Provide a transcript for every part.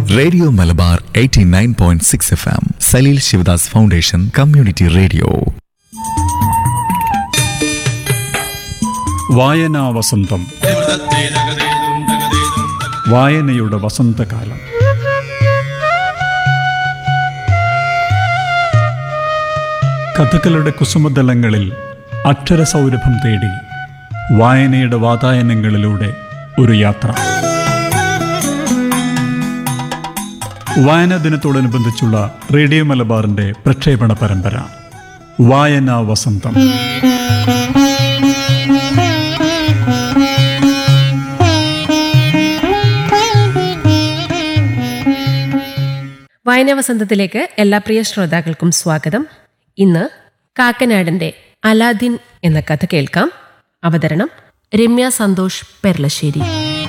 radio Malabar 89.6 F M Saleel Shivadas foundation community radio വായനാ വസന്തം വായനയുടെ വസന്തകാലം കഥകളുടെ കുസുമതലങ്ങളിൽ അക്ഷരസൗരഭം തേടി വായനയുടെ വാതായനങ്ങളിലൂടെ ഒരു യാത്ര വായനാ ദിനത്തോടനുബന്ധിച്ചുള്ള റേഡിയോ മലബാറിന്റെ പ്രക്ഷേപണ പരമ്പര വായനാ വസന്തം വായനാ വസന്തത്തിലേക്ക് എല്ലാ പ്രിയ ശ്രോതാക്കൾക്കും സ്വാഗതം ഇന്ന് കാക്കനാടന്റെ അലാദിൻ എന്ന കഥ കേൾക്കാം അവതരണം രമ്യ സന്തോഷ് പെർലശ്ശേരി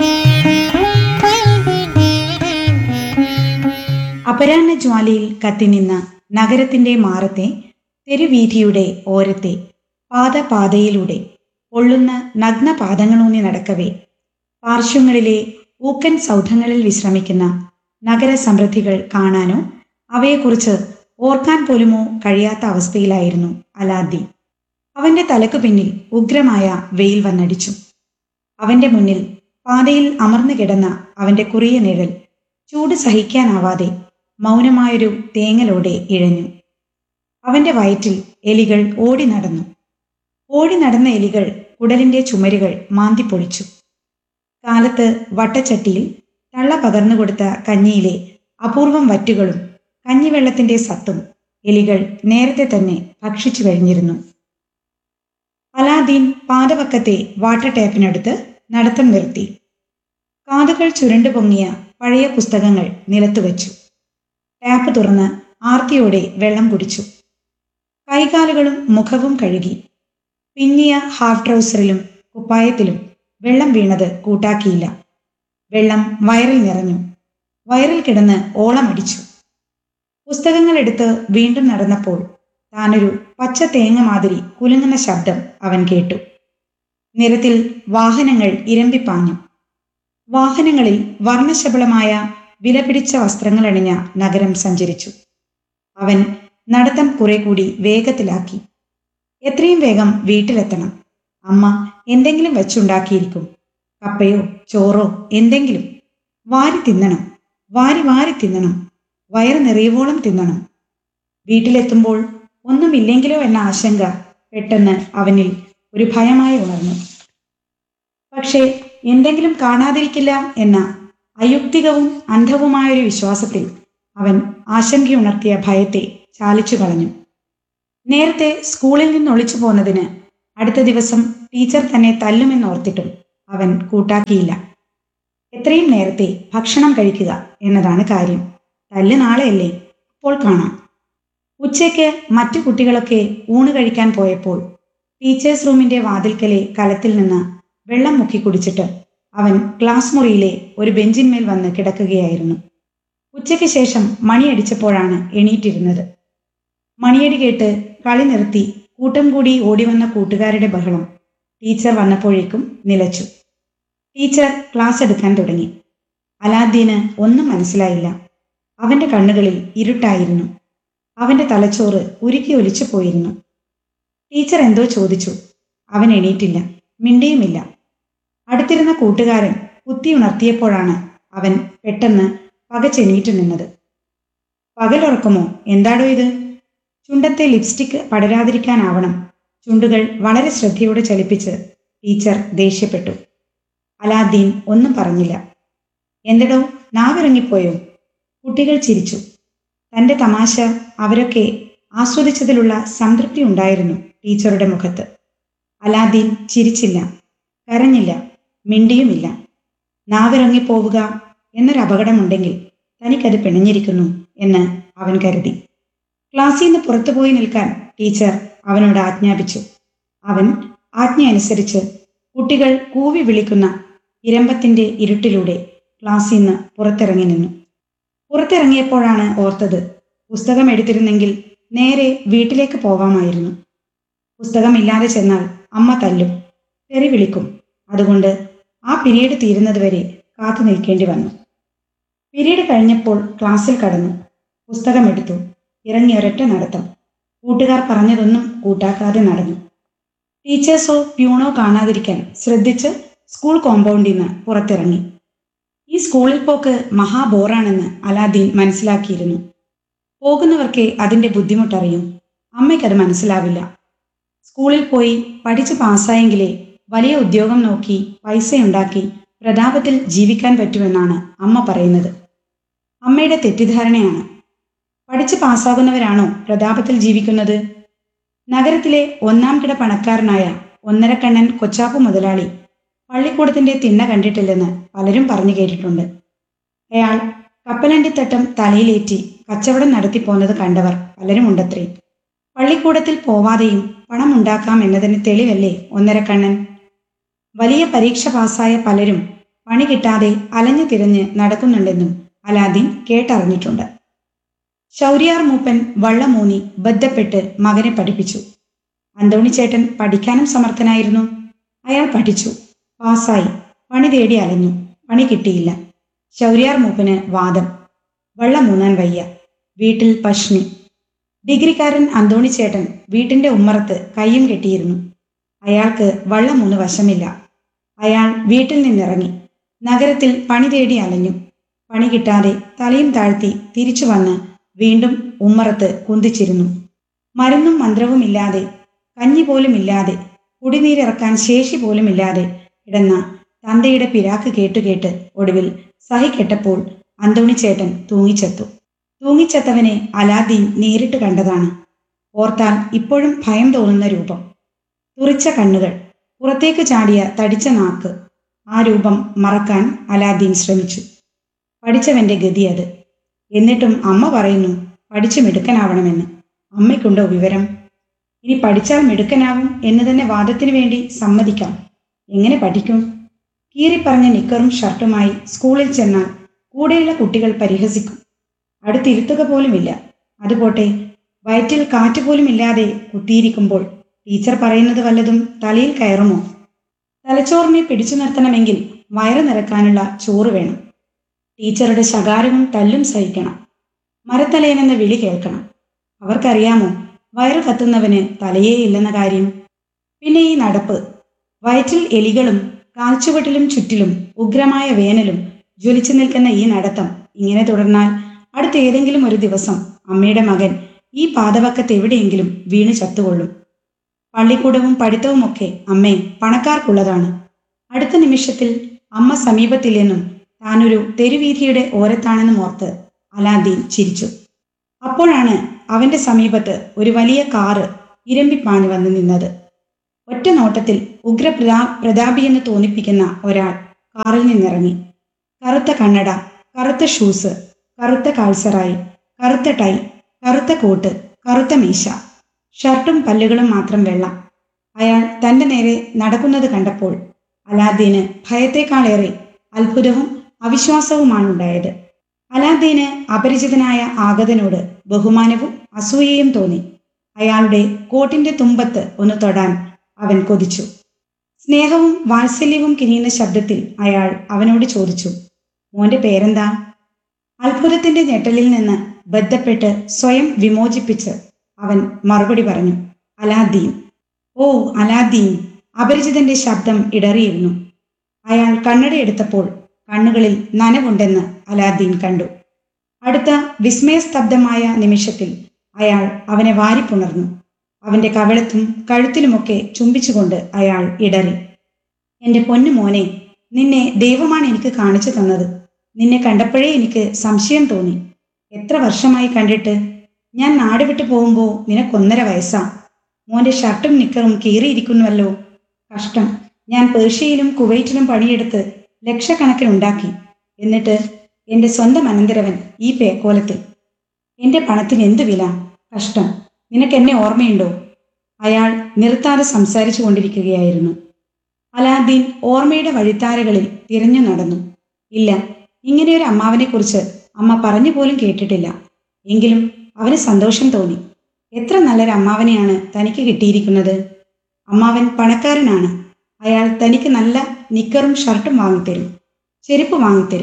അപരാഹ്ന ജ്വാലയിൽ കത്തിനിന്ന നഗരത്തിന്റെ മാറത്തെ തെരുവീഥിയുടെ ഓരത്തെ പാദപാതയിലൂടെ പൊള്ളുന്ന നഗ്ന പാദങ്ങളൂന്നി നടക്കവേ പാർശ്വങ്ങളിലെ ഊക്കൻ സൗധങ്ങളിൽ വിശ്രമിക്കുന്ന നഗര സമൃദ്ധികൾ കാണാനോ അവയെക്കുറിച്ച് ഓർക്കാൻ പോലുമോ കഴിയാത്ത അവസ്ഥയിലായിരുന്നു അലാദ്ദീൻ അവന്റെ തലക്കു പിന്നിൽ ഉഗ്രമായ വെയിൽ വന്നടിച്ചു അവന്റെ മുന്നിൽ പാതയിൽ അമർന്നു കിടന്ന അവന്റെ കുറിയ നിഴൽ ചൂട് സഹിക്കാനാവാതെ മൗനമായൊരു തേങ്ങലോടെ ഇഴഞ്ഞു അവന്റെ വയറ്റിൽ എലികൾ ഓടി നടന്നു ഓടി നടന്ന എലികൾ കുടലിന്റെ ചുമരുകൾ മാന്തിപ്പൊളിച്ചു കാലത്ത് വട്ടച്ചട്ടിയിൽ തള്ള പകർന്നു കൊടുത്ത കഞ്ഞിയിലെ അപൂർവം വറ്റുകളും കഞ്ഞിവെള്ളത്തിന്റെ സത്തും എലികൾ നേരത്തെ തന്നെ ഭക്ഷിച്ചു കഴിഞ്ഞിരുന്നു അലാദീൻ പാതപക്കത്തെ വാട്ടർ ടാപ്പിനടുത്ത് നടത്തം നിർത്തി കാതുകൾ ചുരുണ്ടു പൊങ്ങിയ പഴയ പുസ്തകങ്ങൾ നിലത്തുവച്ചു ടാപ്പ് തുറന്ന് ആർത്തിയോടെ വെള്ളം കുടിച്ചു കൈകാലുകളും മുഖവും കഴുകി പിന്നിയ ഹാഫ് ട്രൗസറിലും കുപ്പായത്തിലും വെള്ളം വീണത് കൂട്ടാക്കിയില്ല വെള്ളം വയറിൽ നിറഞ്ഞു വയറിൽ കിടന്ന് ഓളമടിച്ചു പുസ്തകങ്ങൾ എടുത്ത് വീണ്ടും നടന്നപ്പോൾ താനൊരു പച്ച തേങ്ങ മാതിരി കുലുങ്ങുന്ന ശബ്ദം അവൻ കേട്ടു നിരത്തിൽ വാഹനങ്ങൾ ഇരമ്പിപ്പാഞ്ഞു വാഹനങ്ങളിൽ വർണ്ണശബളമായ വിലപിടിച്ച വസ്ത്രങ്ങളണിഞ്ഞ നഗരം സഞ്ചരിച്ചു അവൻ നടത്തം കുറെ കൂടി വേഗത്തിലാക്കി എത്രയും വേഗം വീട്ടിലെത്തണം അമ്മ എന്തെങ്കിലും വെച്ചുണ്ടാക്കിയിരിക്കും കപ്പയോ ചോറോ എന്തെങ്കിലും വാരി തിന്നണം വാരി വാരി തിന്നണം വയറ് നിറയുവോളം തിന്നണം വീട്ടിലെത്തുമ്പോൾ ഒന്നുമില്ലെങ്കിലോ എന്ന ആശങ്ക പെട്ടെന്ന് അവനിൽ ഒരു ഭയമായി ഉണർന്നു പക്ഷേ എന്തെങ്കിലും കാണാതിരിക്കില്ല എന്ന അയുക്തികവും അന്ധവുമായൊരു വിശ്വാസത്തിൽ അവൻ ആശങ്കയുണർത്തിയ ഭയത്തെ ചാലിച്ചു കളഞ്ഞു നേരത്തെ സ്കൂളിൽ നിന്ന് ഒളിച്ചു പോന്നതിന് അടുത്ത ദിവസം ടീച്ചർ തന്നെ തല്ലുമെന്നോർത്തിട്ടും അവൻ കൂട്ടാക്കിയില്ല എത്രയും നേരത്തെ ഭക്ഷണം കഴിക്കുക എന്നതാണ് കാര്യം തല്ല് നാളെയല്ലേ അപ്പോൾ കാണാം ഉച്ചയ്ക്ക് മറ്റു കുട്ടികളൊക്കെ ഊണ് കഴിക്കാൻ പോയപ്പോൾ ടീച്ചേഴ്സ് റൂമിന്റെ വാതിൽക്കലെ കലത്തിൽ നിന്ന് വെള്ളം മുക്കി കുടിച്ചിട്ട് അവൻ ക്ലാസ് മുറിയിലെ ഒരു ബെഞ്ചിന്മേൽ വന്ന് കിടക്കുകയായിരുന്നു ഉച്ചയ്ക്ക് ശേഷം മണിയടിച്ചപ്പോഴാണ് എണീറ്റിരുന്നത് മണിയടി കേട്ട് കളി നിർത്തി കൂട്ടം കൂടി ഓടിവന്ന കൂട്ടുകാരുടെ ബഹളം ടീച്ചർ വന്നപ്പോഴേക്കും നിലച്ചു ടീച്ചർ ക്ലാസ് എടുക്കാൻ തുടങ്ങി അലാദ്ദീന് ഒന്നും മനസ്സിലായില്ല അവന്റെ കണ്ണുകളിൽ ഇരുട്ടായിരുന്നു അവന്റെ തലച്ചോറ് ഉരുക്കി ഒലിച്ചു പോയിരുന്നു ടീച്ചർ എന്തോ ചോദിച്ചു അവൻ എണീറ്റില്ല മിണ്ടിയുമില്ല അടുത്തിരുന്ന കൂട്ടുകാരൻ കുത്തിയുണർത്തിയപ്പോഴാണ് അവൻ പെട്ടെന്ന് പകച്ചെണീറ്റ് നിന്നത് പകലുറക്കുമോ എന്താടോ ഇത് ചുണ്ടത്തെ ലിപ്സ്റ്റിക് പടരാതിരിക്കാനാവണം ചുണ്ടുകൾ വളരെ ശ്രദ്ധയോടെ ചലിപ്പിച്ച് ടീച്ചർ ദേഷ്യപ്പെട്ടു അലാദ്ദീൻ ഒന്നും പറഞ്ഞില്ല എന്തെടോ നാവിറങ്ങിപ്പോയോ കുട്ടികൾ ചിരിച്ചു തന്റെ തമാശ അവരൊക്കെ ആസ്വദിച്ചതിലുള്ള സംതൃപ്തി ഉണ്ടായിരുന്നു ടീച്ചറുടെ മുഖത്ത് അലാദ്ദീൻ ചിരിച്ചില്ല കരഞ്ഞില്ല മിണ്ടിയുമില്ല നാവിറങ്ങിപ്പോവുക എന്നൊരു അപകടമുണ്ടെങ്കിൽ തനിക്കത് പിണഞ്ഞിരിക്കുന്നു എന്ന് അവൻ കരുതി ക്ലാസ്സിൽ നിന്ന് പുറത്തുപോയി നിൽക്കാൻ ടീച്ചർ അവനോട് ആജ്ഞാപിച്ചു അവൻ ആജ്ഞ അനുസരിച്ച് കുട്ടികൾ കൂവി വിളിക്കുന്ന ഇരമ്പത്തിന്റെ ഇരുട്ടിലൂടെ ക്ലാസ്സിൽ നിന്ന് പുറത്തിറങ്ങി നിന്നു പുറത്തിറങ്ങിയപ്പോഴാണ് ഓർത്തത് പുസ്തകം എടുത്തിരുന്നെങ്കിൽ നേരെ വീട്ടിലേക്ക് പോകാമായിരുന്നു പുസ്തകമില്ലാതെ ചെന്നാൽ അമ്മ തല്ലും തെറി വിളിക്കും അതുകൊണ്ട് ആ പിരീഡ് തീരുന്നതുവരെ കാത്തു നിൽക്കേണ്ടി വന്നു പിരീഡ് കഴിഞ്ഞപ്പോൾ ക്ലാസ്സിൽ കടന്നു പുസ്തകമെടുത്തു ഇറങ്ങി ഒരൊറ്റ നടത്തം കൂട്ടുകാർ പറഞ്ഞതൊന്നും കൂട്ടാക്കാതെ നടന്നു ടീച്ചേഴ്സോ പ്യൂണോ കാണാതിരിക്കാൻ ശ്രദ്ധിച്ച് സ്കൂൾ കോമ്പൗണ്ടിൽ നിന്ന് പുറത്തിറങ്ങി ഈ സ്കൂളിൽ പോക്ക് മഹാബോറാണെന്ന് അലാദീൻ മനസ്സിലാക്കിയിരുന്നു പോകുന്നവർക്കേ അതിൻ്റെ ബുദ്ധിമുട്ടറിയും അമ്മയ്ക്കത് മനസ്സിലാവില്ല സ്കൂളിൽ പോയി പഠിച്ച് പാസ്സായെങ്കിലേ വലിയ ഉദ്യോഗം നോക്കി പൈസയുണ്ടാക്കി പ്രതാപത്തിൽ ജീവിക്കാൻ പറ്റുമെന്നാണ് അമ്മ പറയുന്നത് അമ്മയുടെ തെറ്റിദ്ധാരണയാണ് പഠിച്ച് പാസ്സാകുന്നവരാണോ പ്രതാപത്തിൽ ജീവിക്കുന്നത് നഗരത്തിലെ ഒന്നാം കിട പണക്കാരനായ ഒന്നരക്കണ്ണൻ കൊച്ചാപ്പു മുതലാളി പള്ളിക്കൂടത്തിന്റെ തിണ്ണ കണ്ടിട്ടില്ലെന്ന് പലരും പറഞ്ഞു കേട്ടിട്ടുണ്ട് അയാൾ കപ്പലണ്ടിത്തട്ടം തലയിലേറ്റി കച്ചവടം നടത്തിപ്പോന്നത് കണ്ടവർ പലരും ഉണ്ടത്രേ പള്ളിക്കൂടത്തിൽ പോവാതെയും പണമുണ്ടാക്കാം എന്നതിന് തെളിവല്ലേ ഒന്നരക്കണ്ണൻ വലിയ പരീക്ഷ പാസ്സായ പലരും പണി കിട്ടാതെ അലഞ്ഞു തിരഞ്ഞ് നടക്കുന്നുണ്ടെന്നും അലാദീൻ കേട്ടറിഞ്ഞിട്ടുണ്ട് ശൗര്യാർ മൂപ്പൻ വള്ളമൂന്നി ബന്ധപ്പെട്ട് മകനെ പഠിപ്പിച്ചു അന്തോണിച്ചേട്ടൻ പഠിക്കാനും സമർത്ഥനായിരുന്നു അയാൾ പഠിച്ചു പാസ്സായി പണി തേടി അലഞ്ഞു പണി കിട്ടിയില്ല ശൗര്യാർ മൂപ്പന് വാദം വള്ളമൂന്നാൻ വയ്യ വീട്ടിൽ പഷ്ണി ഡിഗ്രിക്കാരൻ അന്തോണിച്ചേട്ടൻ വീട്ടിന്റെ ഉമ്മറത്ത് കയ്യും കെട്ടിയിരുന്നു അയാൾക്ക് വള്ളമൂന്ന് വശമില്ല അയാൾ വീട്ടിൽ നിന്നിറങ്ങി നഗരത്തിൽ പണി തേടി അലഞ്ഞു പണി കിട്ടാതെ തലയും താഴ്ത്തി തിരിച്ചു വന്ന് വീണ്ടും ഉമ്മറത്ത് കുന്തിച്ചിരുന്നു മരുന്നും മന്ത്രവും ഇല്ലാതെ കഞ്ഞി പോലും ഇല്ലാതെ കുടിനീരിറക്കാൻ ശേഷി പോലും ഇല്ലാതെ കിടന്ന തന്തയുടെ പിരാക്ക് കേട്ടുകേട്ട് ഒടുവിൽ സഹിക്കെട്ടപ്പോൾ അന്തോണിച്ചേട്ടൻ തൂങ്ങിച്ചെത്തു തൂങ്ങിച്ചെത്തവനെ അലാദീൻ നേരിട്ട് കണ്ടതാണ് ഓർത്താൽ ഇപ്പോഴും ഭയം തോന്നുന്ന രൂപം തുറിച്ച കണ്ണുകൾ പുറത്തേക്ക് ചാടിയ തടിച്ച നാക്ക് ആ രൂപം മറക്കാൻ അലാദീൻ ശ്രമിച്ചു പഠിച്ചവന്റെ ഗതി അത് എന്നിട്ടും അമ്മ പറയുന്നു പഠിച്ചു മിടുക്കനാവണമെന്ന് അമ്മയ്ക്കുണ്ടോ വിവരം ഇനി പഠിച്ചാൽ മിടുക്കനാവും എന്ന് തന്നെ വാദത്തിന് വേണ്ടി സമ്മതിക്കാം എങ്ങനെ പഠിക്കും കീറിപ്പറഞ്ഞ നിക്കറും ഷർട്ടുമായി സ്കൂളിൽ ചെന്നാൽ കൂടെയുള്ള കുട്ടികൾ പരിഹസിക്കും അടുത്തിരുത്തുക പോലുമില്ല അതുപോട്ടെ വയറ്റിൽ കാറ്റ് പോലും ഇല്ലാതെ കുത്തിയിരിക്കുമ്പോൾ ടീച്ചർ പറയുന്നത് വല്ലതും തലയിൽ കയറുമോ തലച്ചോറിനെ പിടിച്ചു നിർത്തണമെങ്കിൽ വയറ് നിറക്കാനുള്ള ചോറ് വേണം ടീച്ചറുടെ ശകാരവും തല്ലും സഹിക്കണം മരത്തലയനെന്ന വിളി കേൾക്കണം അവർക്കറിയാമോ വയറ് കത്തുന്നവന് തലയേ ഇല്ലെന്ന കാര്യം പിന്നെ ഈ നടപ്പ് വയറ്റിൽ എലികളും കാൽച്ചുവട്ടിലും ചുറ്റിലും ഉഗ്രമായ വേനലും ജ്വലിച്ചു നിൽക്കുന്ന ഈ നടത്തം ഇങ്ങനെ തുടർന്നാൽ അടുത്ത ഏതെങ്കിലും ഒരു ദിവസം അമ്മയുടെ മകൻ ഈ പാതവക്കത്ത് എവിടെയെങ്കിലും വീണ് ചത്തുകൊള്ളും പള്ളിക്കൂടവും പഠിത്തവുമൊക്കെ അമ്മേ പണക്കാർക്കുള്ളതാണ് അടുത്ത നിമിഷത്തിൽ അമ്മ സമീപത്തില്ലെന്നും താനൊരു തെരുവീഥിയുടെ ഓരത്താണെന്നും ഓർത്ത് അലാദീൻ ചിരിച്ചു അപ്പോഴാണ് അവന്റെ സമീപത്ത് ഒരു വലിയ കാറ് ഇരമ്പിപ്പാഞ്ഞു വന്ന് നിന്നത് ഒറ്റ നോട്ടത്തിൽ ഉഗ്ര പ്രതാ പ്രതാപിയെന്ന് തോന്നിപ്പിക്കുന്ന ഒരാൾ കാറിൽ നിന്നിറങ്ങി കറുത്ത കണ്ണട കറുത്ത ഷൂസ് കറുത്ത കാൽസറായി കറുത്ത ടൈ കറുത്ത കോട്ട് കറുത്ത മീശ ഷർട്ടും പല്ലുകളും മാത്രം വെള്ള അയാൾ തന്റെ നേരെ നടക്കുന്നത് കണ്ടപ്പോൾ അലാദീന് ഭയത്തെക്കാളേറെ അത്ഭുതവും അവിശ്വാസവുമാണ് ഉണ്ടായത് അലാദീന് അപരിചിതനായ ആഗതനോട് ബഹുമാനവും അസൂയയും തോന്നി അയാളുടെ കോട്ടിന്റെ തുമ്പത്ത് ഒന്ന് തൊടാൻ അവൻ കൊതിച്ചു സ്നേഹവും വാത്സല്യവും കിനിയുന്ന ശബ്ദത്തിൽ അയാൾ അവനോട് ചോദിച്ചു മോന്റെ പേരെന്താ അത്ഭുതത്തിന്റെ ഞെട്ടലിൽ നിന്ന് ബന്ധപ്പെട്ട് സ്വയം വിമോചിപ്പിച്ച് അവൻ മറുപടി പറഞ്ഞു അലാദീൻ ഓ അലാദീൻ അപരിചിതന്റെ ശബ്ദം ഇടറിയിരുന്നു അയാൾ കണ്ണടയെടുത്തപ്പോൾ കണ്ണുകളിൽ നനവുണ്ടെന്ന് അലാദീൻ കണ്ടു അടുത്ത വിസ്മയസ്തബ്ധമായ നിമിഷത്തിൽ അയാൾ അവനെ വാരിപ്പുണർന്നു അവന്റെ കവിളത്തും കഴുത്തിലുമൊക്കെ ചുംബിച്ചുകൊണ്ട് അയാൾ ഇടറി എന്റെ പൊന്നു മോനെ നിന്നെ ദൈവമാണ് എനിക്ക് കാണിച്ചു തന്നത് നിന്നെ കണ്ടപ്പോഴേ എനിക്ക് സംശയം തോന്നി എത്ര വർഷമായി കണ്ടിട്ട് ഞാൻ നാട് വിട്ടു പോകുമ്പോൾ നിനക്കൊന്നര വയസ്സാ മോന്റെ ഷർട്ടും നിക്കറും കീറിയിരിക്കുന്നുവല്ലോ കഷ്ടം ഞാൻ പേർഷ്യയിലും കുവൈറ്റിലും പണിയെടുത്ത് ലക്ഷക്കണക്കിനുണ്ടാക്കി എന്നിട്ട് എന്റെ സ്വന്തം അനന്തരവൻ ഈ പേക്കോലത്തിൽ എന്റെ പണത്തിന് എന്ത് വില കഷ്ടം നിനക്ക് എന്നെ ഓർമ്മയുണ്ടോ അയാൾ നിർത്താതെ സംസാരിച്ചു കൊണ്ടിരിക്കുകയായിരുന്നു അലാദ്ദീൻ ഓർമ്മയുടെ വഴിത്താരകളിൽ തിരഞ്ഞു നടന്നു ഇല്ല ഇങ്ങനെയൊരു അമ്മാവനെക്കുറിച്ച് അമ്മ പറഞ്ഞു പോലും കേട്ടിട്ടില്ല എങ്കിലും അവന് സന്തോഷം തോന്നി എത്ര നല്ലൊരു അമ്മാവനെയാണ് തനിക്ക് കിട്ടിയിരിക്കുന്നത് അമ്മാവൻ പണക്കാരനാണ് അയാൾ തനിക്ക് നല്ല നിക്കറും ഷർട്ടും വാങ്ങിത്തരും ചെരുപ്പ് വാങ്ങിത്തരും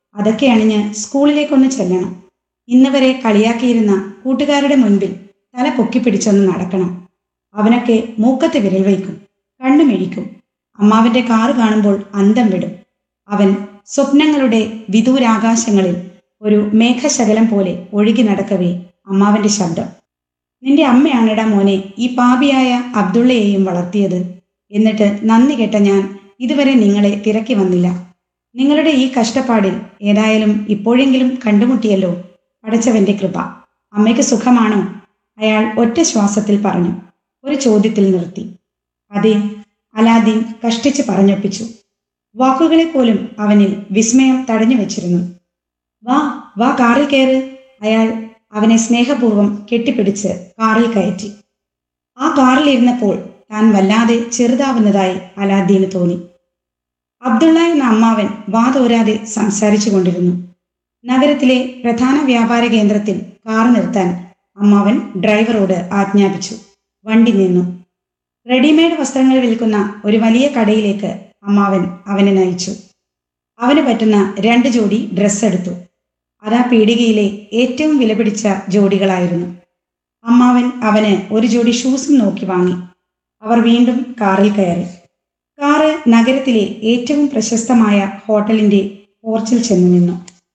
അതൊക്കെ അണിഞ്ഞ് സ്കൂളിലേക്കൊന്ന് ചെല്ലണം ഇന്ന് വരെ കളിയാക്കിയിരുന്ന കൂട്ടുകാരുടെ മുൻപിൽ തല പൊക്കിപ്പിടിച്ചൊന്ന് നടക്കണം അവനൊക്കെ മൂക്കത്ത് വിരൽ വയ്ക്കും കണ്ണു മിഴിക്കും അമ്മാവിന്റെ കാറ് കാണുമ്പോൾ അന്തം വിടും അവൻ സ്വപ്നങ്ങളുടെ വിദൂരാകാശങ്ങളിൽ ഒരു മേഘശകലം പോലെ ഒഴുകി നടക്കവേ അമ്മാവന്റെ ശബ്ദം നിന്റെ അമ്മയാണെടാ മോനെ ഈ പാപിയായ അബ്ദുള്ളയെയും വളർത്തിയത് എന്നിട്ട് നന്ദി കെട്ട ഞാൻ ഇതുവരെ നിങ്ങളെ തിരക്കി വന്നില്ല നിങ്ങളുടെ ഈ കഷ്ടപ്പാടിൽ ഏതായാലും ഇപ്പോഴെങ്കിലും കണ്ടുമുട്ടിയല്ലോ പടച്ചവന്റെ കൃപ അമ്മയ്ക്ക് സുഖമാണോ അയാൾ ഒറ്റ ശ്വാസത്തിൽ പറഞ്ഞു ഒരു ചോദ്യത്തിൽ നിർത്തി അതെ അലാദീൻ കഷ്ടിച്ച് പറഞ്ഞൊപ്പിച്ചു വാക്കുകളെ പോലും അവനിൽ വിസ്മയം തടഞ്ഞു വെച്ചിരുന്നു വാ വാ കാറിൽ കയറ് അയാൾ അവനെ സ്നേഹപൂർവ്വം കെട്ടിപ്പിടിച്ച് കാറിൽ കയറ്റി ആ കാറിൽ ഇരുന്നപ്പോൾ താൻ വല്ലാതെ ചെറുതാവുന്നതായി അലാദ്ദീന് തോന്നി അബ്ദുള്ള എന്ന അമ്മാവൻ വാതോരാതെ സംസാരിച്ചു കൊണ്ടിരുന്നു നഗരത്തിലെ പ്രധാന വ്യാപാര കേന്ദ്രത്തിൽ കാർ നിർത്താൻ അമ്മാവൻ ഡ്രൈവറോട് ആജ്ഞാപിച്ചു വണ്ടി നിന്നു റെഡിമെയ്ഡ് വസ്ത്രങ്ങൾ വിൽക്കുന്ന ഒരു വലിയ കടയിലേക്ക് അമ്മാവൻ അവനെ നയിച്ചു അവന് പറ്റുന്ന രണ്ട് ജോഡി ഡ്രസ്സ് എടുത്തു അതാ പീടികയിലെ ഏറ്റവും വിലപിടിച്ച ജോഡികളായിരുന്നു അമ്മാവൻ അവന് ഒരു ജോഡി ഷൂസും നോക്കി വാങ്ങി അവർ വീണ്ടും കാറിൽ കയറി കാറ് നഗരത്തിലെ ഏറ്റവും പ്രശസ്തമായ ഹോട്ടലിന്റെ പോർച്ചിൽ ചെന്നു നിന്നു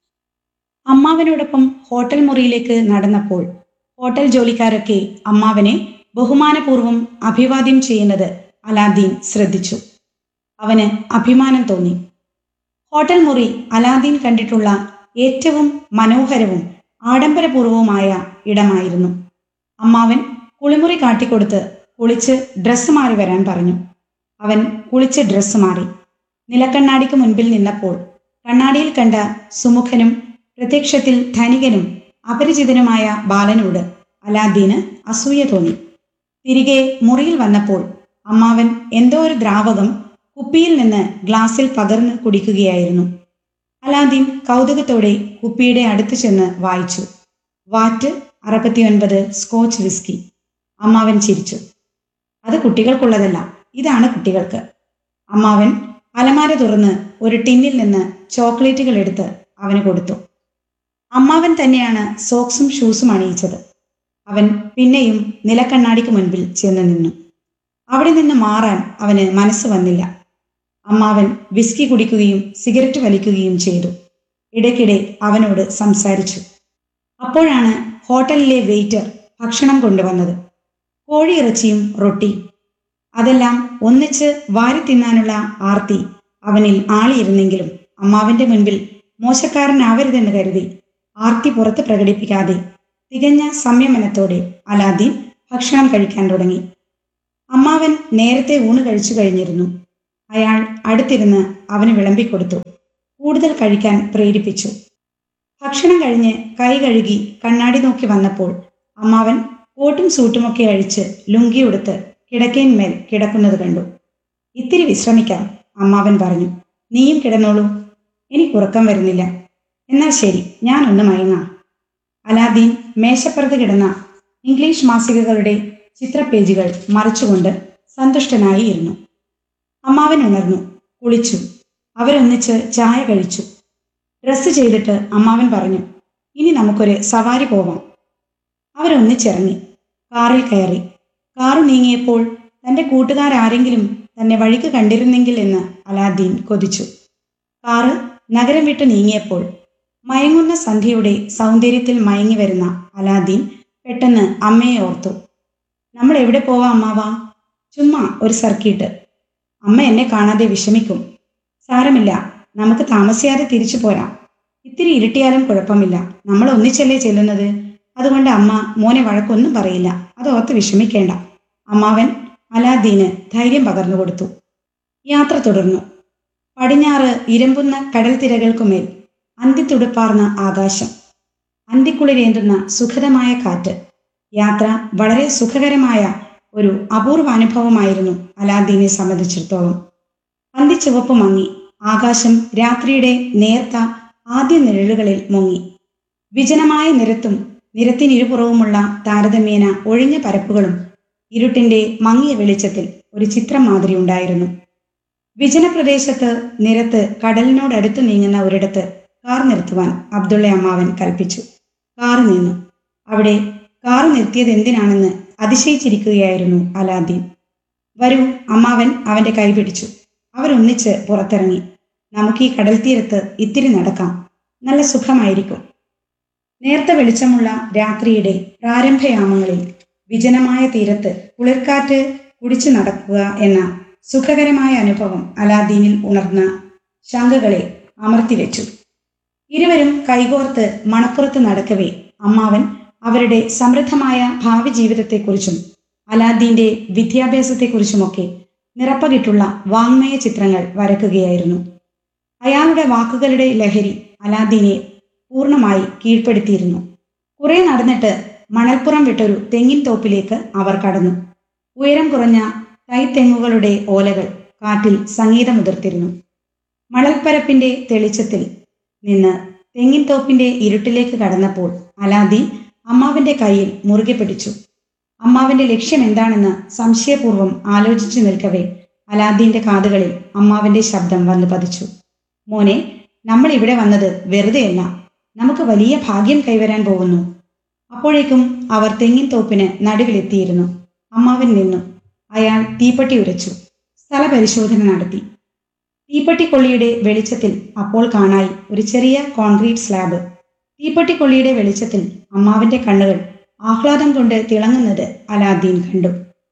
അമ്മാവനോടൊപ്പം ഹോട്ടൽ മുറിയിലേക്ക് നടന്നപ്പോൾ ഹോട്ടൽ ജോലിക്കാരൊക്കെ അമ്മാവനെ ബഹുമാനപൂർവ്വം അഭിവാദ്യം ചെയ്യുന്നത് അലാദീൻ ശ്രദ്ധിച്ചു അവന് അഭിമാനം തോന്നി ഹോട്ടൽ മുറി അലാദീൻ കണ്ടിട്ടുള്ള ഏറ്റവും മനോഹരവും ആഡംബരപൂർവവുമായ ഇടമായിരുന്നു അമ്മാവൻ കുളിമുറി കാട്ടിക്കൊടുത്ത് കുളിച്ച് ഡ്രസ്സ് മാറി വരാൻ പറഞ്ഞു അവൻ കുളിച്ച് ഡ്രസ്സ് മാറി നിലക്കണ്ണാടിക്ക് മുൻപിൽ നിന്നപ്പോൾ കണ്ണാടിയിൽ കണ്ട സുമുഖനും പ്രത്യക്ഷത്തിൽ ധനികനും അപരിചിതനുമായ ബാലനോട് അലാദീന് അസൂയ തോന്നി തിരികെ മുറിയിൽ വന്നപ്പോൾ അമ്മാവൻ എന്തോ ഒരു ദ്രാവകം കുപ്പിയിൽ നിന്ന് ഗ്ലാസിൽ പകർന്ന് കുടിക്കുകയായിരുന്നു അലാദീൻ കൗതുകത്തോടെ കുപ്പിയുടെ അടുത്ത് ചെന്ന് വായിച്ചു വാറ്റ് അറുപത്തിയൊൻപത് സ്കോച്ച് വിസ്കി അമ്മാവൻ ചിരിച്ചു അത് കുട്ടികൾക്കുള്ളതല്ല ഇതാണ് കുട്ടികൾക്ക് അമ്മാവൻ അലമാര തുറന്ന് ഒരു ടിന്നിൽ നിന്ന് ചോക്ലേറ്റുകൾ എടുത്ത് അവന് കൊടുത്തു അമ്മാവൻ തന്നെയാണ് സോക്സും ഷൂസും അണിയിച്ചത് അവൻ പിന്നെയും നിലക്കണ്ണാടിക്ക് മുൻപിൽ ചെന്ന് നിന്നു അവിടെ നിന്ന് മാറാൻ അവന് മനസ്സ് വന്നില്ല അമ്മാവൻ വിസ്കി കുടിക്കുകയും സിഗരറ്റ് വലിക്കുകയും ചെയ്തു ഇടയ്ക്കിടെ അവനോട് സംസാരിച്ചു അപ്പോഴാണ് ഹോട്ടലിലെ വെയിറ്റർ ഭക്ഷണം കൊണ്ടുവന്നത് കോഴിയിറച്ചിയും റൊട്ടിയും അതെല്ലാം ഒന്നിച്ച് വാരി തിന്നാനുള്ള ആർത്തി അവനിൽ ആളിയിരുന്നെങ്കിലും അമ്മാവന്റെ മുൻപിൽ മോശക്കാരനാവരുതെന്ന് കരുതി ആർത്തി പുറത്ത് പ്രകടിപ്പിക്കാതെ തികഞ്ഞ സംയമനത്തോടെ അലാദീൻ ഭക്ഷണം കഴിക്കാൻ തുടങ്ങി അമ്മാവൻ നേരത്തെ ഊണ് കഴിച്ചു കഴിഞ്ഞിരുന്നു അയാൾ അടുത്തിരുന്ന് അവന് വിളമ്പിക്കൊടുത്തു കൂടുതൽ കഴിക്കാൻ പ്രേരിപ്പിച്ചു ഭക്ഷണം കഴിഞ്ഞ് കൈ കഴുകി കണ്ണാടി നോക്കി വന്നപ്പോൾ അമ്മാവൻ കോട്ടും സൂട്ടുമൊക്കെ അഴിച്ച് ലുങ്കി ഉടുത്ത് കിടക്കേന്മേൽ കിടക്കുന്നത് കണ്ടു ഇത്തിരി വിശ്രമിക്കാം അമ്മാവൻ പറഞ്ഞു നീയും കിടന്നോളൂ എനിക്ക് ഉറക്കം വരുന്നില്ല എന്നാൽ ശരി ഞാനൊന്ന് മയങ്ങാം അലാദീൻ മേശപ്പുറത്ത് കിടന്ന ഇംഗ്ലീഷ് മാസികകളുടെ ചിത്രപേജുകൾ മറിച്ചുകൊണ്ട് സന്തുഷ്ടനായി ഇരുന്നു അമ്മാവൻ ഉണർന്നു കുളിച്ചു അവരൊന്നിച്ച് ചായ കഴിച്ചു ഡ്രസ്സ് ചെയ്തിട്ട് അമ്മാവൻ പറഞ്ഞു ഇനി നമുക്കൊരു സവാരി പോവാം അവരൊന്നിച്ചിറങ്ങി കാറിൽ കയറി കാറ് നീങ്ങിയപ്പോൾ തന്റെ കൂട്ടുകാരാരെങ്കിലും തന്നെ വഴിക്ക് കണ്ടിരുന്നെങ്കിൽ എന്ന് അലാദ്ദീൻ കൊതിച്ചു കാറ് നഗരം വിട്ട് നീങ്ങിയപ്പോൾ മയങ്ങുന്ന സന്ധ്യയുടെ സൗന്ദര്യത്തിൽ മയങ്ങി വരുന്ന അലാദ്ദീൻ പെട്ടെന്ന് അമ്മയെ ഓർത്തു നമ്മൾ എവിടെ പോവാ അമ്മാവാ ചുമ്മാ ഒരു സർക്കിട്ട് അമ്മ എന്നെ കാണാതെ വിഷമിക്കും സാരമില്ല നമുക്ക് താമസിയാതെ തിരിച്ചു പോരാം ഇത്തിരി ഇരുട്ടിയാലും കുഴപ്പമില്ല നമ്മൾ ഒന്നിച്ചല്ലേ ചെല്ലുന്നത് അതുകൊണ്ട് അമ്മ മോനെ വഴക്കൊന്നും പറയില്ല അത് ഓർത്ത് വിഷമിക്കേണ്ട അമ്മാവൻ അലാദ്ദീന് ധൈര്യം പകർന്നു കൊടുത്തു യാത്ര തുടർന്നു പടിഞ്ഞാറ് ഇരമ്പുന്ന കടൽ തിരകൾക്കുമേൽ അന്തിത്തുടുപ്പാർന്ന ആകാശം അന്തിക്കുളിരേന്തുന്ന സുഖതമായ കാറ്റ് യാത്ര വളരെ സുഖകരമായ ഒരു അപൂർവ അനുഭവമായിരുന്നു അലാദ്ദീനെ സംബന്ധിച്ചിടത്തോളം അന്തിച്ചുവപ്പ് മങ്ങി ആകാശം രാത്രിയുടെ നേർത്ത ആദ്യ നിഴലുകളിൽ മുങ്ങി വിജനമായ നിരത്തും നിരത്തിനിരുപുറവുമുള്ള താരതമ്യേന ഒഴിഞ്ഞ പരപ്പുകളും ഇരുട്ടിന്റെ മങ്ങിയ വെളിച്ചത്തിൽ ഒരു ചിത്രം മാതിരി ഉണ്ടായിരുന്നു വിജനപ്രദേശത്ത് നിരത്ത് കടലിനോടടുത്ത് നീങ്ങുന്ന ഒരിടത്ത് കാർ നിർത്തുവാൻ അബ്ദുള്ള അമ്മാവൻ കൽപ്പിച്ചു കാർ നിന്നു അവിടെ കാർ നിർത്തിയത് എന്തിനാണെന്ന് അതിശയിച്ചിരിക്കുകയായിരുന്നു അലാദ്ദീൻ വരൂ അമ്മാവൻ അവന്റെ കൈ പിടിച്ചു അവരൊന്നിച്ച് പുറത്തിറങ്ങി നമുക്ക് ഈ കടൽ തീരത്ത് ഇത്തിരി നടക്കാം നല്ല സുഖമായിരിക്കും നേർത്ത വെളിച്ചമുള്ള രാത്രിയുടെ പ്രാരംഭയാമങ്ങളിൽ വിജനമായ തീരത്ത് കുളിർക്കാറ്റ് കുടിച്ചു നടക്കുക എന്ന സുഖകരമായ അനുഭവം അലാദീനിൽ ഉണർന്ന ശങ്കകളെ അമർത്തിവെച്ചു ഇരുവരും കൈകോർത്ത് മണപ്പുറത്ത് നടക്കവേ അമ്മാവൻ അവരുടെ സമൃദ്ധമായ ഭാവി ജീവിതത്തെക്കുറിച്ചും അലാദ്ദീന്റെ വിദ്യാഭ്യാസത്തെക്കുറിച്ചുമൊക്കെ നിറപ്പകിട്ടുള്ള വാങ്മയ ചിത്രങ്ങൾ വരക്കുകയായിരുന്നു അയാളുടെ വാക്കുകളുടെ ലഹരി അലാദ്ദീനെ പൂർണ്ണമായി കീഴ്പ്പെടുത്തിയിരുന്നു കുറെ നടന്നിട്ട് മണൽപ്പുറം വിട്ടൊരു തെങ്ങിൻ തോപ്പിലേക്ക് അവർ കടന്നു ഉയരം കുറഞ്ഞ തൈത്തെങ്ങുകളുടെ ഓലകൾ കാറ്റിൽ സംഗീതമുതിർത്തിരുന്നു മണൽപ്പരപ്പിന്റെ തെളിച്ചത്തിൽ നിന്ന് തെങ്ങിൻ തോപ്പിന്റെ ഇരുട്ടിലേക്ക് കടന്നപ്പോൾ അലാദീൻ അമ്മാവിന്റെ കയ്യിൽ മുറുകെ പിടിച്ചു അമ്മാവിന്റെ ലക്ഷ്യം എന്താണെന്ന് സംശയപൂർവ്വം ആലോചിച്ചു നിൽക്കവേ അലാദീന്റെ കാതുകളിൽ അമ്മാവിന്റെ ശബ്ദം വന്നു പതിച്ചു മോനെ നമ്മൾ ഇവിടെ വന്നത് വെറുതെയല്ല നമുക്ക് വലിയ ഭാഗ്യം കൈവരാൻ പോകുന്നു അപ്പോഴേക്കും അവർ തെങ്ങിൻ തോപ്പിന് നടുവിലെത്തിയിരുന്നു അമ്മാവൻ നിന്നു അയാൾ തീപ്പെട്ടി ഉരച്ചു സ്ഥലപരിശോധന നടത്തി തീപ്പെട്ടിക്കൊള്ളിയുടെ വെളിച്ചത്തിൽ അപ്പോൾ കാണായി ഒരു ചെറിയ കോൺക്രീറ്റ് സ്ലാബ് തീപ്പെട്ടിക്കൊള്ളിയുടെ വെളിച്ചത്തിൽ അമ്മാവിന്റെ കണ്ണുകൾ ആഹ്ലാദം കൊണ്ട് തിളങ്ങുന്നത് അലാദ്ദീൻ കണ്ടു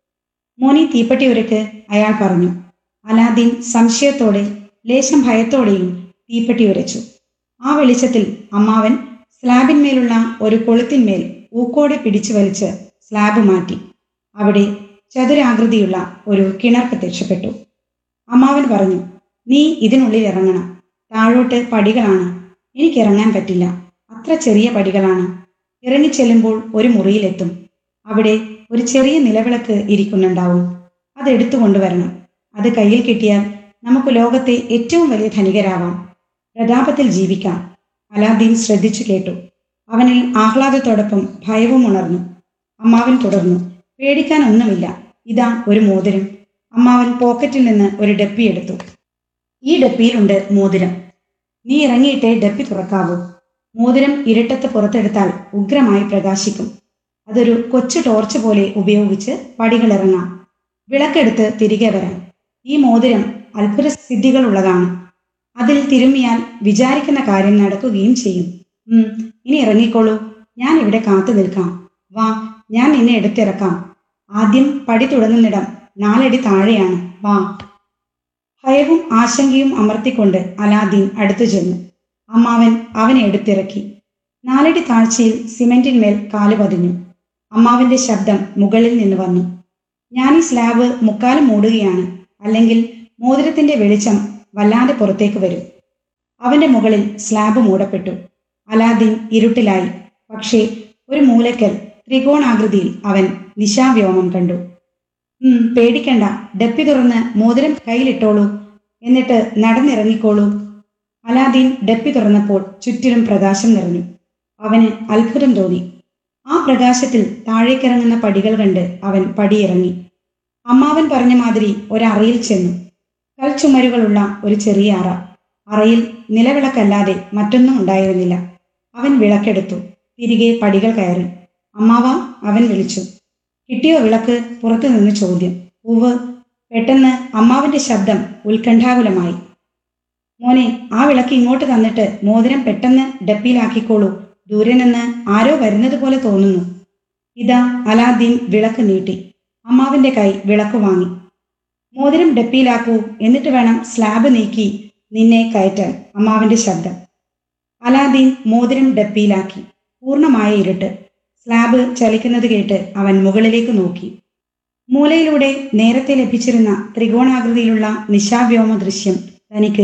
മോനി തീപ്പെട്ടി ഉരക്ക് അയാൾ പറഞ്ഞു അലാദ്ദീൻ സംശയത്തോടെ ലേശം ഭയത്തോടെയും തീപ്പെട്ടി ഉരച്ചു ആ വെളിച്ചത്തിൽ അമ്മാവൻ സ്ലാബിന്മേലുള്ള ഒരു കൊളുത്തിന്മേൽ ഊക്കോടെ പിടിച്ചു വലിച്ച് സ്ലാബ് മാറ്റി അവിടെ ചതുരാകൃതിയുള്ള ഒരു കിണർ പ്രത്യക്ഷപ്പെട്ടു അമ്മാവൻ പറഞ്ഞു നീ ഇതിനുള്ളിൽ ഇറങ്ങണം താഴോട്ട് പടികളാണ് എനിക്ക് ഇറങ്ങാൻ പറ്റില്ല അത്ര ചെറിയ പടികളാണ് ഇറങ്ങിച്ചെല്ലുമ്പോൾ ഒരു മുറിയിലെത്തും അവിടെ ഒരു ചെറിയ നിലവിളക്ക് ഇരിക്കുന്നുണ്ടാവും അത് എടുത്തു കൊണ്ടുവരണം അത് കയ്യിൽ കിട്ടിയാൽ നമുക്ക് ലോകത്തെ ഏറ്റവും വലിയ ധനികരാവാം പ്രതാപത്തിൽ ജീവിക്കാം അലാദ്ദീൻ ശ്രദ്ധിച്ചു കേട്ടു അവനിൽ ആഹ്ലാദത്തോടൊപ്പം ഭയവും ഉണർന്നു അമ്മാവൻ തുടർന്നു പേടിക്കാൻ ഒന്നുമില്ല ഇതാ ഒരു മോതിരം അമ്മാവൻ പോക്കറ്റിൽ നിന്ന് ഒരു ഡപ്പി എടുത്തു ഈ ഡപ്പിയിലുണ്ട് മോതിരം നീ ഇറങ്ങിയിട്ടേ ഡപ്പി തുറക്കാവൂ മോതിരം ഇരുട്ടത്ത് പുറത്തെടുത്താൽ ഉഗ്രമായി പ്രകാശിക്കും അതൊരു കൊച്ചു ടോർച്ച് പോലെ ഉപയോഗിച്ച് പടികൾ ഇറങ്ങാം വിളക്കെടുത്ത് തിരികെ വരാം ഈ മോതിരം അത്ഭുത സിദ്ധികളുള്ളതാണ് അതിൽ തിരുമ്മിയാൽ വിചാരിക്കുന്ന കാര്യം നടക്കുകയും ചെയ്യും ഉം, ഇനി ഇറങ്ങിക്കോളൂ ഞാൻ ഇവിടെ കാത്തു നിൽക്കാം വാ ഞാൻ നിന്നെ എടുത്തിറക്കാം ആദ്യം പടി തുടങ്ങുന്നിടം നാലടി താഴെയാണ് വാ ഭയവും ആശങ്കയും അമർത്തിക്കൊണ്ട് അലാദീൻ അടുത്തു ചെന്നു അമ്മാവൻ അവനെ എടുത്തിറക്കി നാലടി താഴ്ചയിൽ സിമെന്റിന്മേൽ കാല് പതിഞ്ഞു അമ്മാവന്റെ ശബ്ദം മുകളിൽ നിന്ന് വന്നു ഞാൻ ഈ സ്ലാബ് മുക്കാലും മൂടുകയാണ് അല്ലെങ്കിൽ മോതിരത്തിന്റെ വെളിച്ചം വല്ലാതെ പുറത്തേക്ക് വരും അവന്റെ മുകളിൽ സ്ലാബ് മൂടപ്പെട്ടു അലാദീൻ ഇരുട്ടിലായി പക്ഷേ ഒരു മൂലക്കൽ ത്രികോണാകൃതിയിൽ അവൻ നിശാവ്യോമം കണ്ടു ഉം പേടിക്കണ്ട ഡപ്പി തുറന്ന് മോതിരം കയ്യിലിട്ടോളൂ എന്നിട്ട് നടന്നിറങ്ങിക്കോളൂ അലാദീൻ ഡപ്പി തുറന്നപ്പോൾ ചുറ്റിലും പ്രകാശം നിറഞ്ഞു അവന് അത്ഭുതം തോന്നി ആ പ്രകാശത്തിൽ താഴേക്കിറങ്ങുന്ന പടികൾ കണ്ട് അവൻ പടിയിറങ്ങി അമ്മാവൻ പറഞ്ഞ മാതിരി ഒരറയിൽ ചെന്നു കൽച്ചുമരുകളുള്ള ഒരു ചെറിയ അറ അറയിൽ നിലവിളക്കല്ലാതെ മറ്റൊന്നും ഉണ്ടായിരുന്നില്ല അവൻ വിളക്കെടുത്തു തിരികെ പടികൾ കയറി അമ്മാവ അവൻ വിളിച്ചു കിട്ടിയോ വിളക്ക് പുറത്തു നിന്ന് ചോദ്യം ഉവ് പെട്ടെന്ന് അമ്മാവന്റെ ശബ്ദം ഉത്കണ്ഠാകുലമായി മോനെ ആ വിളക്ക് ഇങ്ങോട്ട് തന്നിട്ട് മോതിരം പെട്ടെന്ന് ഡപ്പിയിലാക്കിക്കോളൂ ദൂരെ നിന്ന് ആരോ വരുന്നത് പോലെ തോന്നുന്നു ഇതാ അലാദ്ദീൻ വിളക്ക് നീട്ടി അമ്മാവിന്റെ കൈ വിളക്ക് വാങ്ങി മോതിരം ഡപ്പിയിലാക്കൂ എന്നിട്ട് വേണം സ്ലാബ് നീക്കി നിന്നെ കയറ്റാൻ അമ്മാവിന്റെ ശബ്ദം അലാദ്ദീൻ മോതിരം ഡപ്പിയിലാക്കി പൂർണ്ണമായ ഇരുട്ട് സ്ലാബ് ചലിക്കുന്നത് കേട്ട് അവൻ മുകളിലേക്ക് നോക്കി മൂലയിലൂടെ നേരത്തെ ലഭിച്ചിരുന്ന ത്രികോണാകൃതിയിലുള്ള നിശാവ്യോമ ദൃശ്യം തനിക്ക്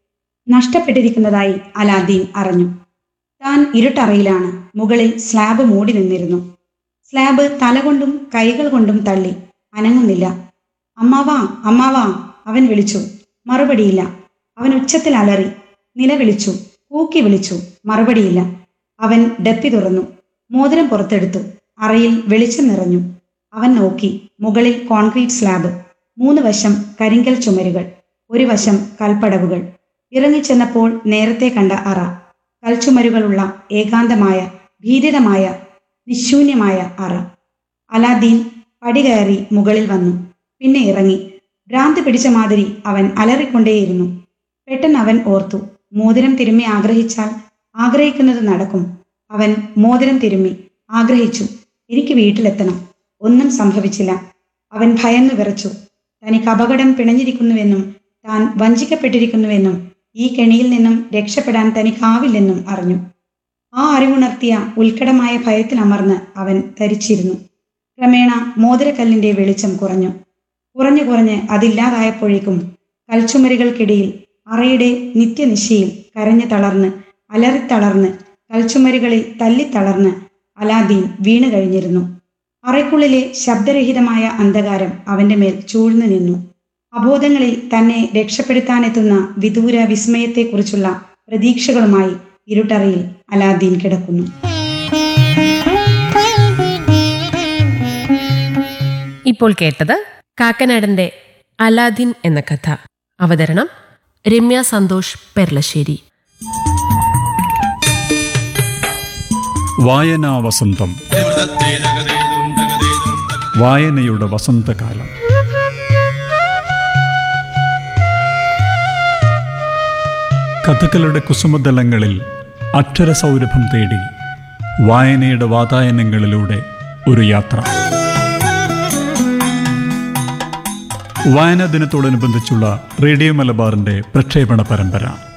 നഷ്ടപ്പെട്ടിരിക്കുന്നതായി അലാദ്ദീൻ അറിഞ്ഞു താൻ ഇരുട്ടറയിലാണ് മുകളിൽ സ്ലാബ് മൂടി നിന്നിരുന്നു സ്ലാബ് തലകൊണ്ടും കൈകൾ കൊണ്ടും തള്ളി അനങ്ങുന്നില്ല അമ്മാവാ അമ്മാവാ അവൻ വിളിച്ചു മറുപടിയില്ല അവൻ ഉച്ചത്തിൽ അലറി നിലവിളിച്ചു കൂക്കി വിളിച്ചു മറുപടിയില്ല അവൻ ഡപ്പി തുറന്നു മോതിരം പുറത്തെടുത്തു അറയിൽ വെളിച്ചം നിറഞ്ഞു അവൻ നോക്കി മുകളിൽ കോൺക്രീറ്റ് സ്ലാബ് മൂന്ന് വശം കരിങ്കൽ ചുമരുകൾ ഒരു വശം കൽപ്പടവുകൾ ഇറങ്ങിച്ചെന്നപ്പോൾ നേരത്തെ കണ്ട അറ കൽച്ചുമരുകളുള്ള ഏകാന്തമായ ഭീതിതമായ നിശൂന്യമായ അറ അലാദീൻ പടി കയറി മുകളിൽ വന്നു പിന്നെ ഇറങ്ങി ഭ്രാന്ത് പിടിച്ച മാതിരി അവൻ അലറിക്കൊണ്ടേയിരുന്നു പെട്ടെന്ന് അവൻ ഓർത്തു മോതിരം തിരുമ്മി ആഗ്രഹിച്ചാൽ ആഗ്രഹിക്കുന്നത് നടക്കും അവൻ മോതിരം തിരുമ്മി ആഗ്രഹിച്ചു എനിക്ക് വീട്ടിലെത്തണം ഒന്നും സംഭവിച്ചില്ല അവൻ ഭയന്നു വിറച്ചു തനിക്ക് അപകടം പിണഞ്ഞിരിക്കുന്നുവെന്നും താൻ വഞ്ചിക്കപ്പെട്ടിരിക്കുന്നുവെന്നും ഈ കെണിയിൽ നിന്നും രക്ഷപ്പെടാൻ തനിക്കാവില്ലെന്നും അറിഞ്ഞു ആ അറിവുണർത്തിയ ഉത്കടമായ ഭയത്തിലമർന്ന് അവൻ ധരിച്ചിരുന്നു ക്രമേണ മോതിരക്കല്ലിന്റെ വെളിച്ചം കുറഞ്ഞു കുറഞ്ഞു കുറഞ്ഞ് അതില്ലാതായപ്പോഴേക്കും കൽച്ചുമരികൾക്കിടയിൽ അറയുടെ നിത്യനിശയിൽ കരഞ്ഞു തളർന്ന് അലറിത്തളർന്ന് കൽച്ചുമരികളിൽ തല്ലിത്തളർന്ന് അലാദീൻ വീണു കഴിഞ്ഞിരുന്നു അറയ്ക്കുള്ളിലെ ശബ്ദരഹിതമായ അന്ധകാരം അവന്റെ മേൽ ചൂഴ്ന്നു നിന്നു അബോധങ്ങളിൽ തന്നെ രക്ഷപ്പെടുത്താനെത്തുന്ന വിദൂര വിസ്മയത്തെക്കുറിച്ചുള്ള പ്രതീക്ഷകളുമായി ഇരുട്ടറയിൽ അലാദീൻ കിടക്കുന്നു ഇപ്പോൾ കേട്ടത് കാക്കനാടന്റെ അലാദിൻ എന്ന കഥ അവതരണം രമ്യ സന്തോഷ് പെർലശ്ശേരി വായനാ വസന്തം വായനയുടെ വസന്തകാലം കഥകളുടെ കുസുമതലങ്ങളിൽ അക്ഷരസൗരഭം തേടി വായനയുടെ വാതായനങ്ങളിലൂടെ ഒരു യാത്ര വായനാ ദിനത്തോടനുബന്ധിച്ചുള്ള റേഡിയോ മലബാറിന്റെ പ്രക്ഷേപണ പരമ്പര